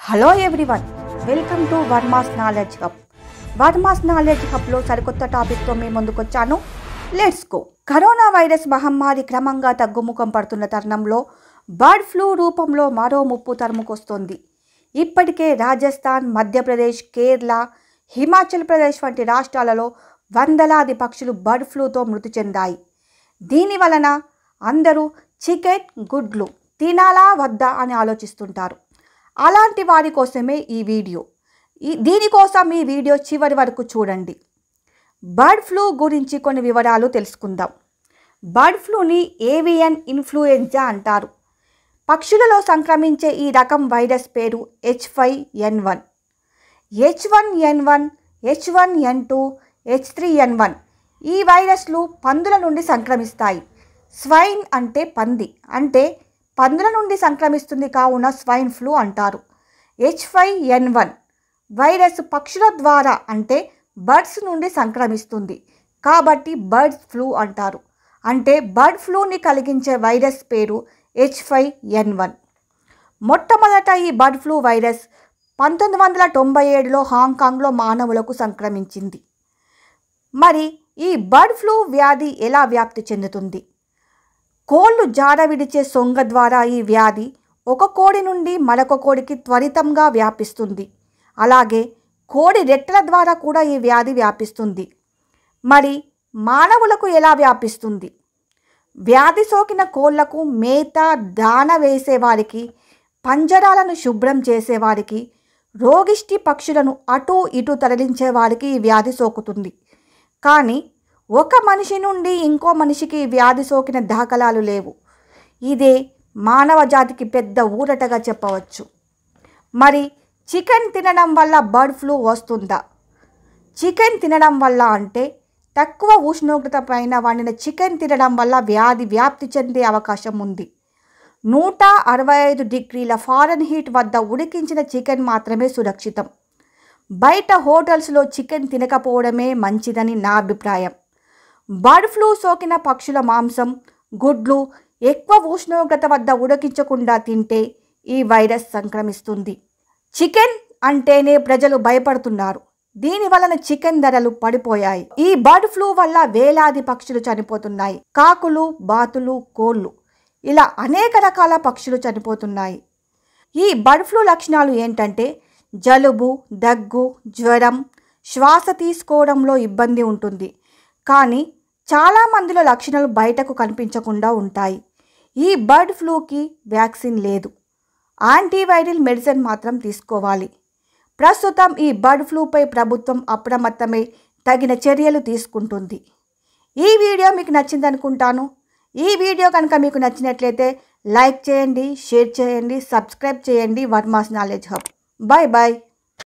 hello everyone welcome to Varma's knowledge hub Varma's knowledge హబ్లో సరికొత్త టాపిక్తో మేము ముందుకొచ్చాను లెట్స్ గో కరోనా వైరస్ మహమ్మారి క్రమంగా తగ్గుముఖం పడుతున్న తరుణంలో బర్డ్ ఫ్లూ రూపంలో మరో ముప్పు తరుముకొస్తోంది ఇప్పటికే రాజస్థాన్ మధ్యప్రదేశ్ కేరళ హిమాచల్ ప్రదేశ్ వంటి రాష్ట్రాలలో వందలాది పక్షులు బర్డ్ ఫ్లూతో మృతి చెందాయి దీని వలన అందరూ చికెన్ గుడ్లు తినాలా వద్దా అని ఆలోచిస్తుంటారు అలాంటి వారి కోసమే ఈ వీడియో ఈ దీనికోసం ఈ వీడియో చివరి వరకు చూడండి బర్డ్ ఫ్లూ గురించి కొన్ని వివరాలు తెలుసుకుందాం బర్డ్ ఫ్లూని ఏవియన్ ఇన్ఫ్లుయెంజా అంటారు పక్షులలో సంక్రమించే ఈ రకం వైరస్ పేరు H five N one H one N one H one N two H three N one ఈ వైరస్లు పందుల నుండి సంక్రమిస్తాయి స్వైన్ అంటే పంది అంటే పందుల నుండి సంక్రమిస్తుంది కావున స్వైన్ ఫ్లూ అంటారు H five N one virus పక్షుల ద్వారా అంటే బర్డ్స్ నుండి సంక్రమిస్తుంది కాబట్టి బర్డ్ ఫ్లూ అంటారు అంటే బర్డ్ ఫ్లూని కలిగించే వైరస్ పేరు హెచ్ ఫైవ్ ఎన్ వన్ మొట్టమొదట ఈ బర్డ్ ఫ్లూ వైరస్ పంతొమ్మిది వందల తొంభై ఏడులో హాంకాంగ్లో మానవులకు సంక్రమించింది మరి ఈ బర్డ్ ఫ్లూ వ్యాధి ఎలా వ్యాప్తి చెందుతుంది కోళ్ళు జాడ విడిచే సొంగ ద్వారా ఈ వ్యాధి ఒక కోడి నుండి మరొక కోడికి త్వరితంగా వ్యాపిస్తుంది అలాగే కోడి రెట్టల ద్వారా కూడా ఈ వ్యాధి వ్యాపిస్తుంది మరి మానవులకు ఎలా వ్యాపిస్తుంది వ్యాధి సోకిన కోళ్లకు మేత దాన వేసేవారికి పంజరాలను శుభ్రం చేసేవారికి రోగిష్టి పక్షులను అటు ఇటు తరలించే వారికి ఈ వ్యాధి సోకుతుంది కానీ ఒక మనిషి నుండి ఇంకో మనిషికి ఈ వ్యాధి సోకిన దాఖలాలు లేవు ఇదే మానవ జాతికి పెద్ద ఊరటగా చెప్పవచ్చు మరి చికెన్ తినడం వల్ల బర్డ్ ఫ్లూ వస్తుందా చికెన్ తినడం వల్ల అంటే తక్కువ ఉష్ణోగ్రత పైన వండిన చికెన్ తినడం వల్ల వ్యాధి వ్యాప్తి చెందే అవకాశం ఉంది నూట అరవై ఐదు డిగ్రీల ఫారెన్ హీట్ వద్ద ఉడికించిన చికెన్ మాత్రమే సురక్షితం బయట హోటల్స్లో చికెన్ తినకపోవడమే మంచిదని నా అభిప్రాయం బర్డ్ ఫ్లూ సోకిన పక్షుల మాంసం గుడ్లు ఎక్కువ ఉష్ణోగ్రత వద్ద ఉడికించకుండా తింటే ఈ వైరస్ సంక్రమిస్తుంది చికెన్ అంటేనే ప్రజలు భయపడుతున్నారు దీని వలన చికెన్ ధరలు పడిపోయాయి ఈ బర్డ్ ఫ్లూ వల్ల వేలాది పక్షులు చనిపోతున్నాయి కాకులు బాతులు కోళ్ళు ఇలా అనేక రకాల పక్షులు చనిపోతున్నాయి ఈ బర్డ్ ఫ్లూ లక్షణాలు ఏంటంటే జలుబు దగ్గు జ్వరం శ్వాస తీసుకోవడంలో ఇబ్బంది ఉంటుంది కానీ చాలా మందిలో లక్షణాలు బయటకు కనిపించకుండా ఉంటాయి ఈ బర్డ్ ఫ్లూకి వ్యాక్సిన్ లేదు యాంటీవైరల్ మెడిసిన్ మాత్రం తీసుకోవాలి ప్రస్తుతం ఈ బర్డ్ ఫ్లూపై ప్రభుత్వం అప్రమత్తమై తగిన చర్యలు తీసుకుంటుంది ఈ వీడియో మీకు నచ్చిందనుకుంటాను ఈ వీడియో కనుక మీకు నచ్చినట్లయితే లైక్ చేయండి షేర్ చేయండి సబ్స్క్రైబ్ చేయండి Varma's knowledge hub bye bye